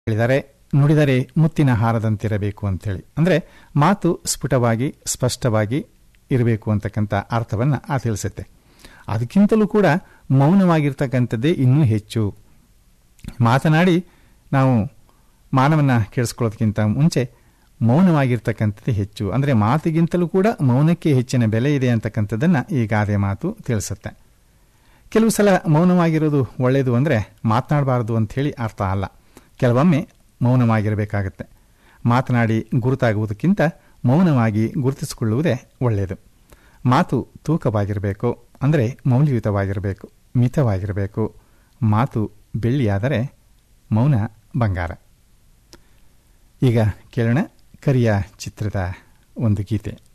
ಹೇಳಿದ್ದಾರೆ ನುಡಿದರೆ ಮುತ್ತಿನ ಹಾರದಂತಿರಬೇಕು ಅಂತೇಳಿ ಅಂದರೆ ಮಾತು ಸ್ಫುಟವಾಗಿ ಸ್ಪಷ್ಟವಾಗಿ ಇರಬೇಕು ಅಂತಕ್ಕಂಥ ಅರ್ಥವನ್ನು ಆ ತಿಳಿಸುತ್ತೆ ಅದಕ್ಕಿಂತಲೂ ಕೂಡ ಮೌನವಾಗಿರ್ತಕ್ಕಂಥದ್ದೇ ಇನ್ನೂ ಹೆಚ್ಚು ಮಾತನಾಡಿ ನಾವು ಮಾನವನ್ನ ಕೇಳಿಸ್ಕೊಳ್ಳೋದಕ್ಕಿಂತ ಮುಂಚೆ ಮೌನವಾಗಿರ್ತಕ್ಕಂಥದ್ದೇ ಹೆಚ್ಚು ಅಂದರೆ ಮಾತಿಗಿಂತಲೂ ಕೂಡ ಮೌನಕ್ಕೆ ಹೆಚ್ಚಿನ ಬೆಲೆ ಇದೆ ಅಂತಕ್ಕಂಥದ್ದನ್ನು ಈ ಗಾದೆ ಮಾತು ತಿಳಿಸುತ್ತೆ ಕೆಲವು ಸಲ ಮೌನವಾಗಿರೋದು ಒಳ್ಳೆಯದು ಅಂದರೆ ಮಾತನಾಡಬಾರದು ಅಂಥೇಳಿ ಅರ್ಥ ಅಲ್ಲ ಕೆಲವೊಮ್ಮೆ ಮೌನವಾಗಿರಬೇಕಾಗತ್ತೆ ಮಾತನಾಡಿ ಗುರುತಾಗುವುದಕ್ಕಿಂತ ಮೌನವಾಗಿ ಗುರುತಿಸಿಕೊಳ್ಳುವುದೇ ಒಳ್ಳೆಯದು ಮಾತು ತೂಕವಾಗಿರಬೇಕು ಅಂದರೆ ಮೌಲ್ಯಯುತವಾಗಿರಬೇಕು ಮಿತವಾಗಿರಬೇಕು ಮಾತು ಬೆಳ್ಳಿಯಾದರೆ ಮೌನ ಬಂಗಾರ ಈಗ ಕೇಳೋಣ ಕರಿಯ ಚಿತ್ರದ ಒಂದು ಗೀತೆ